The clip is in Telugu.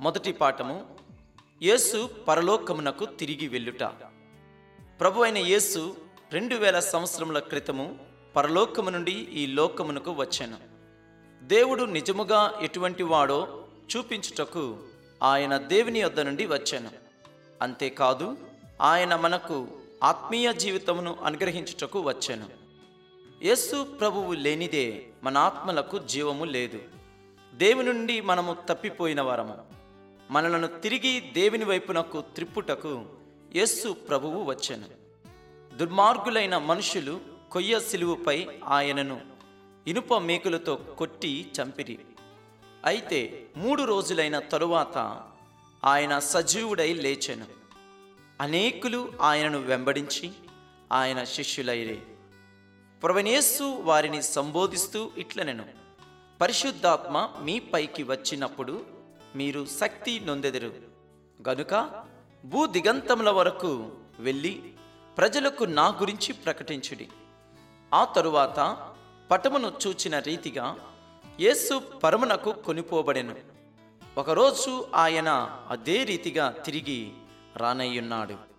మొదటి పాఠము యేసు పరలోకమునకు తిరిగి వెళ్ళుట ప్రభు అయిన యేసు రెండు వేల సంవత్సరముల క్రితము పరలోకము నుండి ఈ లోకమునకు వచ్చాను దేవుడు నిజముగా ఎటువంటి వాడో చూపించుటకు ఆయన దేవుని యొద్ద నుండి వచ్చాను అంతేకాదు ఆయన మనకు ఆత్మీయ జీవితమును అనుగ్రహించుటకు వచ్చాను యేసు ప్రభువు లేనిదే మన ఆత్మలకు జీవము లేదు దేవుని నుండి మనము తప్పిపోయిన వారము మనలను తిరిగి దేవుని వైపునకు త్రిప్పుటకు యేసు ప్రభువు వచ్చాను దుర్మార్గులైన మనుషులు కొయ్య సిలువుపై ఆయనను ఇనుప మేకులతో కొట్టి చంపిరి అయితే మూడు రోజులైన తరువాత ఆయన సజీవుడై లేచెను అనేకులు ఆయనను వెంబడించి ఆయన శిష్యులైరే ప్రవణేస్సు వారిని సంబోధిస్తూ ఇట్లనెను పరిశుద్ధాత్మ మీ పైకి వచ్చినప్పుడు మీరు శక్తి నొందెదరు గనుక భూ దిగంతముల వరకు వెళ్ళి ప్రజలకు నా గురించి ప్రకటించుడి ఆ తరువాత పటమును చూచిన రీతిగా యేసు పరమునకు కొనిపోబడెను ఒకరోజు ఆయన అదే రీతిగా తిరిగి రానయ్యున్నాడు